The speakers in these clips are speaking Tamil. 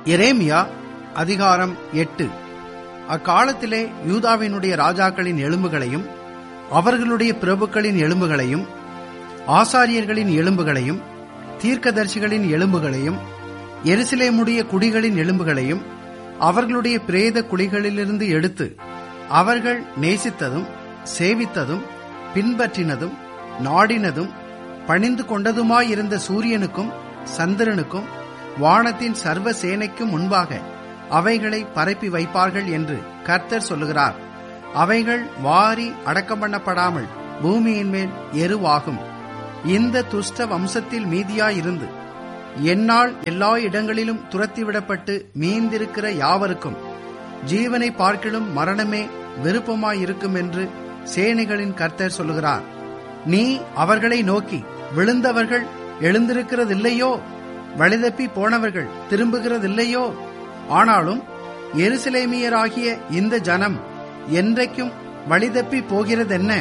எரேமியா அதிகாரம் எட்டு அக்காலத்திலே யூதாவினுடைய ராஜாக்களின் எலும்புகளையும் அவர்களுடைய பிரபுக்களின் எலும்புகளையும் ஆசாரியர்களின் எலும்புகளையும் தீர்க்கதரிசிகளின் எலும்புகளையும் எருசலேமுடைய குடிகளின் எலும்புகளையும் அவர்களுடைய பிரேத குழிகளிலிருந்து எடுத்து அவர்கள் நேசித்ததும் சேவித்ததும் பின்பற்றினதும் நாடினதும் பணிந்து கொண்டதுமாயிருந்த சூரியனுக்கும் சந்திரனுக்கும் வானத்தின் சர்வ சேனைக்கும் முன்பாக அவைகளை பரப்பி வைப்பார்கள் என்று கர்த்தர் சொல்லுகிறார் அவைகள் வாரி அடக்கம் பண்ணப்படாமல் பூமியின் மேல் எருவாகும் இந்த துஷ்ட வம்சத்தில் மீதியாயிருந்து என்னால் எல்லா இடங்களிலும் துரத்திவிடப்பட்டு மீந்திருக்கிற யாவருக்கும் ஜீவனை பார்க்கிலும் மரணமே விருப்பமாயிருக்கும் என்று சேனைகளின் கர்த்தர் சொல்லுகிறார் நீ அவர்களை நோக்கி விழுந்தவர்கள் எழுந்திருக்கிறதில்லையோ வழிதப்பி போனவர்கள் திரும்புகிறதில்லையோ ஆனாலும் எருசலேமியராகிய இந்த ஜனம் என்றைக்கும் வழிதப்பி போகிறதென்ன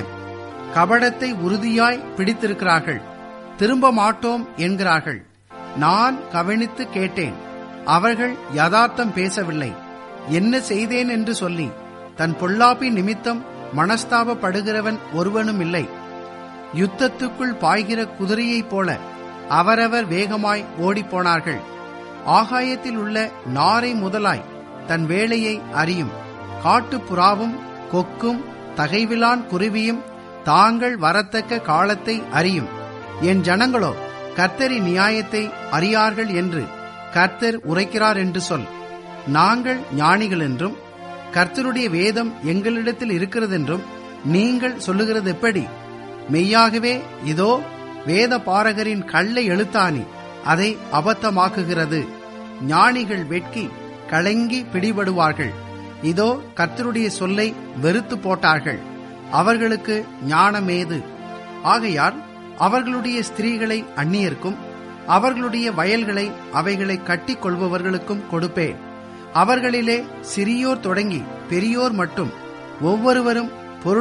கபடத்தை உறுதியாய் பிடித்திருக்கிறார்கள் திரும்ப மாட்டோம் என்கிறார்கள் நான் கவனித்து கேட்டேன் அவர்கள் யதார்த்தம் பேசவில்லை என்ன செய்தேன் என்று சொல்லி தன் பொல்லாப்பி நிமித்தம் மனஸ்தாபப்படுகிறவன் ஒருவனும் இல்லை யுத்தத்துக்குள் பாய்கிற குதிரையைப் போல அவரவர் வேகமாய் ஓடிப்போனார்கள் ஆகாயத்தில் உள்ள நாரை முதலாய் தன் வேலையை அறியும் காட்டுப் புறாவும் கொக்கும் தகைவிலான் குருவியும் தாங்கள் வரத்தக்க காலத்தை அறியும் என் ஜனங்களோ கர்த்தரின் நியாயத்தை அறியார்கள் என்று கர்த்தர் உரைக்கிறார் என்று சொல் நாங்கள் ஞானிகள் என்றும் கர்த்தருடைய வேதம் எங்களிடத்தில் இருக்கிறதென்றும் நீங்கள் சொல்லுகிறது எப்படி மெய்யாகவே இதோ வேத பாரகரின் கள்ள எழுத்தாணி அதை அபத்தமாக்குகிறது ஞானிகள் வெட்கி கலங்கி பிடிபடுவார்கள் இதோ கர்த்தருடைய சொல்லை வெறுத்து போட்டார்கள் அவர்களுக்கு ஞானமேது ஆகையால் அவர்களுடைய ஸ்திரீகளை அந்நியர்க்கும் அவர்களுடைய வயல்களை அவைகளை கட்டிக் கொள்பவர்களுக்கும் கொடுப்பேன் அவர்களிலே சிறியோர் தொடங்கி பெரியோர் மட்டும் ஒவ்வொருவரும்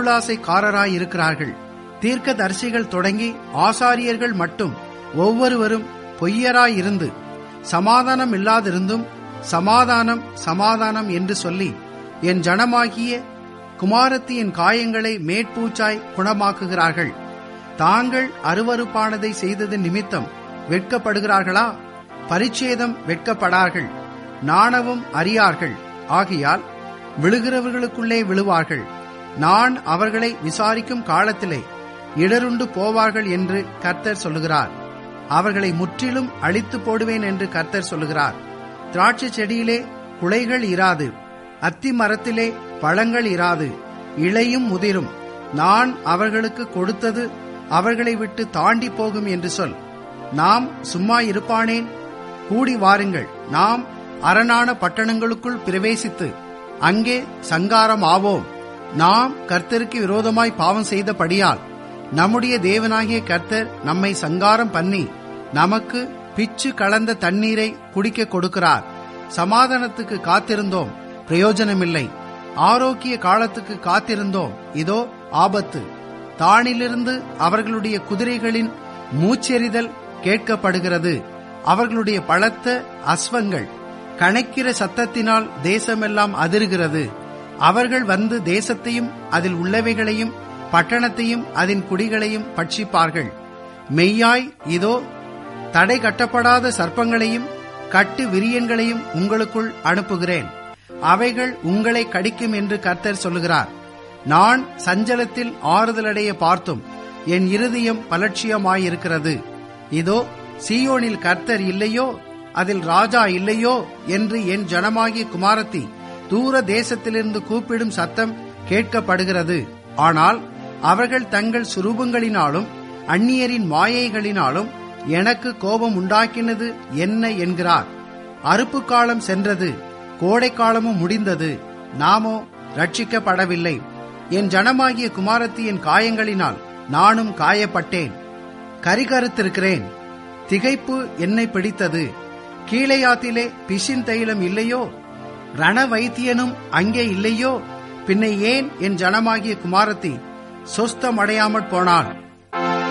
பொருளாசைக்காரராயிருக்கிறார்கள் தீர்க்கதரிசிகள் தொடங்கி ஆசாரியர்கள் மட்டும் ஒவ்வொருவரும் பொய்யராயிருந்து சமாதானம் இல்லாதிருந்தும் சமாதானம் சமாதானம் என்று சொல்லி என் ஜனமாகிய குமாரத்தியின் காயங்களை மேற்பூச்சாய் குணமாக்குகிறார்கள் தாங்கள் அருவறுப்பானதை செய்தது நிமித்தம் வெட்கப்படுகிறார்களா பரிச்சேதம் வெட்கப்படார்கள் நாணவும் அறியார்கள் ஆகையால் விழுகிறவர்களுக்குள்ளே விழுவார்கள் நான் அவர்களை விசாரிக்கும் காலத்திலே இடருண்டு போவார்கள் என்று கர்த்தர் சொல்லுகிறார் அவர்களை முற்றிலும் அழித்து போடுவேன் என்று கர்த்தர் சொல்லுகிறார் திராட்சை செடியிலே குலைகள் இராது அத்தி மரத்திலே பழங்கள் இராது இளையும் முதிரும் நான் அவர்களுக்கு கொடுத்தது அவர்களை விட்டு தாண்டி போகும் என்று சொல் நாம் சும்மா இருப்பானேன் கூடி வாருங்கள் நாம் அரணான பட்டணங்களுக்குள் பிரவேசித்து அங்கே சங்காரம் ஆவோம் நாம் கர்த்தருக்கு விரோதமாய் பாவம் செய்தபடியால் நம்முடைய தேவனாகிய கர்த்தர் நம்மை சங்காரம் பண்ணி நமக்கு பிச்சு கலந்த தண்ணீரை குடிக்க கொடுக்கிறார் சமாதானத்துக்கு காத்திருந்தோம் பிரயோஜனமில்லை ஆரோக்கிய காலத்துக்கு காத்திருந்தோம் இதோ ஆபத்து தானிலிருந்து அவர்களுடைய குதிரைகளின் மூச்செறிதல் கேட்கப்படுகிறது அவர்களுடைய பலத்த அஸ்வங்கள் கணக்கிற சத்தத்தினால் தேசமெல்லாம் அதிர்கிறது அவர்கள் வந்து தேசத்தையும் அதில் உள்ளவைகளையும் பட்டணத்தையும் அதன் குடிகளையும் பட்சிப்பார்கள் மெய்யாய் இதோ தடை கட்டப்படாத சர்ப்பங்களையும் கட்டு விரியன்களையும் உங்களுக்குள் அனுப்புகிறேன் அவைகள் உங்களை கடிக்கும் என்று கர்த்தர் சொல்லுகிறார் நான் சஞ்சலத்தில் ஆறுதலடைய பார்த்தும் என் இருதயம் பலட்சியமாயிருக்கிறது இதோ சீயோனில் கர்த்தர் இல்லையோ அதில் ராஜா இல்லையோ என்று என் ஜனமாகிய குமாரத்தி தூர தேசத்திலிருந்து கூப்பிடும் சத்தம் கேட்கப்படுகிறது ஆனால் அவர்கள் தங்கள் சுரூபங்களினாலும் அந்நியரின் மாயைகளினாலும் எனக்கு கோபம் உண்டாக்கினது என்ன என்கிறார் அறுப்பு காலம் சென்றது கோடை காலமும் முடிந்தது நாமோ ரட்சிக்கப்படவில்லை என் ஜனமாகிய குமாரத்தியின் காயங்களினால் நானும் காயப்பட்டேன் கரிகருத்திருக்கிறேன் திகைப்பு என்னை பிடித்தது கீழையாத்திலே பிசின் தைலம் இல்லையோ ரண வைத்தியனும் அங்கே இல்லையோ பின்ன ஏன் என் ஜனமாகிய குமாரத்தி சொஸ்தமடையாமற் போனாள்